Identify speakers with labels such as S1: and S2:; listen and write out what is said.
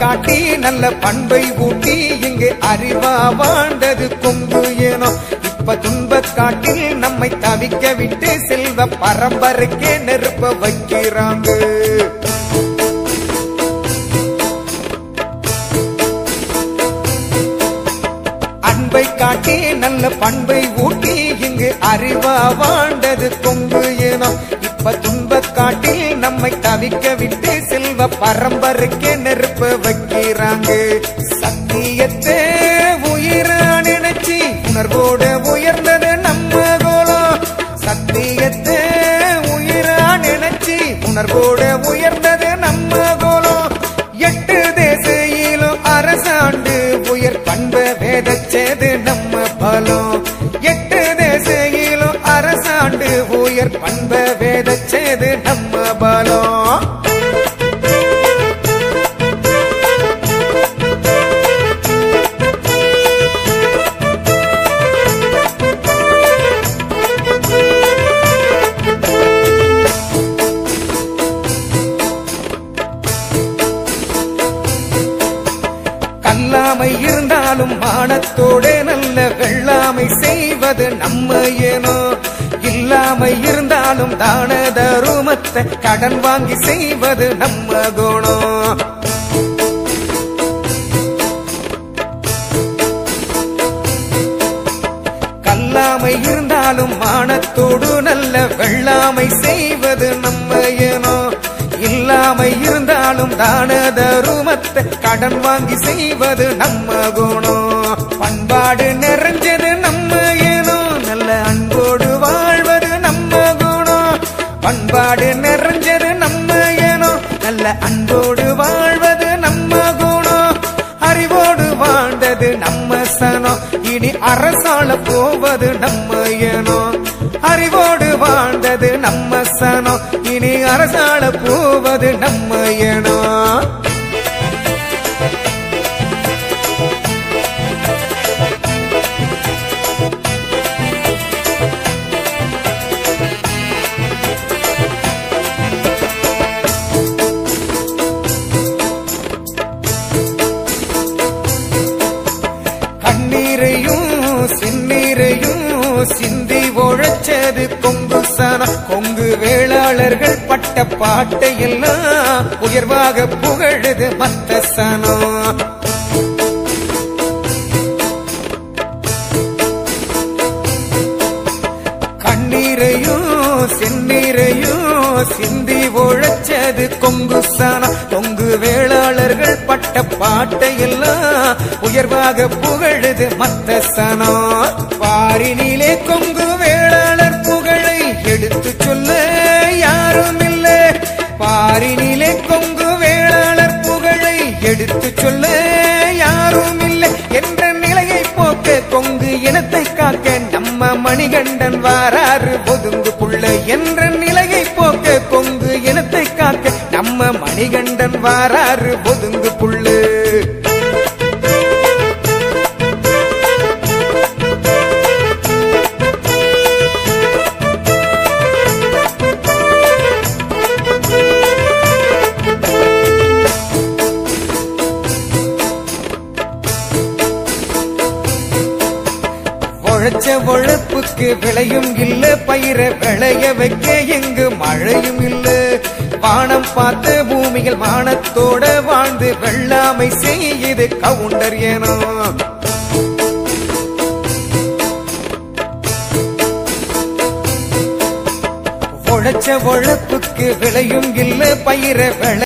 S1: காட்டி நல்ல பண்பை ஊட்டி இங்கு அறிவா வாழ்ந்தது கொங்கு ஏனோ இப்ப துன்ப காட்டில் நம்மை தவிக்க விட்டு செல்வ பரம்பரைக்கே நெருப்ப வைக்கிறாங்க அன்பை காட்டி நல்ல பண்பை ஊட்டி இங்கு அறிவா வாழ்ந்தது கொங்கு ஏனோ இப்ப துன்ப காட்டில் நம்மை தவிக்க விட்டு செல்வ பரம்பரைக்கே நெருப்ப வைக்கிறாங்க சத்தியத்தை உயிரா நினைச்சு உணர்வோட உயர்ந்தது நம்ம கோலம் சத்தியத்தை உயிரா நினைச்சு உணர்வோட உயர்ந்தது நம்ம கோலம் எட்டு தேசையிலும் அரசாண்டு உயர் பண்ப வேதச்சேது நம்ம பலம் எட்டு தேசையிலும் அரசாண்டு உயர் பண்ப வேதச்சேது நம்ம பலம் கல்லாமை இருந்தாலும் மானத்தோட நல்ல வெள்ளாமை செய்வது நம்ம ஏனோ இல்லாமை இருந்தாலும் தான தருமத்தை கடன் வாங்கி செய்வது நம்ம குணம் கல்லாமை இருந்தாலும் மானத்தோடு நல்ல வெள்ளாமை செய்வது நம்ம ஏனோ இல்லாமை இருந்தாலும் தான தருமத்தை கடன் வாங்கி செய்வது நம்ம குணம் பண்பாடு நிறைஞ்சது நம்ம ஏனோ நல்ல அன்போடு வாழ்வது நம்ம குணம் பண்பாடு நிறைஞ்சது நம்ம ஏனோ நல்ல அன்போடு வாழ்வது நம்ம குணம் அறிவோடு வாழ்ந்தது நம்ம சனம் இனி அரசாள போவது நம்ம ஏனோ அறிவோடு வாழ்ந்தது நம்ம சனம் இனி அரசாள போவது நம்ம ஏனோ கண்ணீரையும் சின்னீரையும் சிந்தி உழைச்சது கொங்கு சனம் கொங்கு வேளாளர்கள் பட்ட பாட்டை எல்லாம் உயர்வாக புகழுது மத்த சனம் கண்ணீரையும் செந்நீரையும் சிந்தி உழைச்சது கொங்கு சனம் கொங்கு வேளாளர்கள் பட்ட பாட்டை எல்லாம் உயர்வாக புகழுது மத்த சனம் பாரினிலே கொங்கு வேளாளர் புகழை எடுத்து சொல்ல யாரும் இல்லை பாரினிலே கொங்கு வேளாளர் புகழை எடுத்து சொல்ல யாரும் இல்லை என்ற நிலையை போக்க கொங்கு இனத்தை காக்க நம்ம மணிகண்டன் வாராறு ஒதுங்கு புள்ள என்ற நிலையை போக்க கொங்கு இனத்தை காக்க நம்ம மணிகண்டன் வாராறு ஒதுங்கு புள்ளு உழைச்ச உழைப்புக்கு விளையும் இல்ல பயிர விளைய வைக்க எங்கு மழையும் இல்ல வானம் பார்த்து பூமியில் மானத்தோட வாழ்ந்து வெள்ளாமை செய்யுது கவுண்டர் ஏனோ உழைச்ச உழைப்புக்கு விளையும் இல்ல பயிர விளை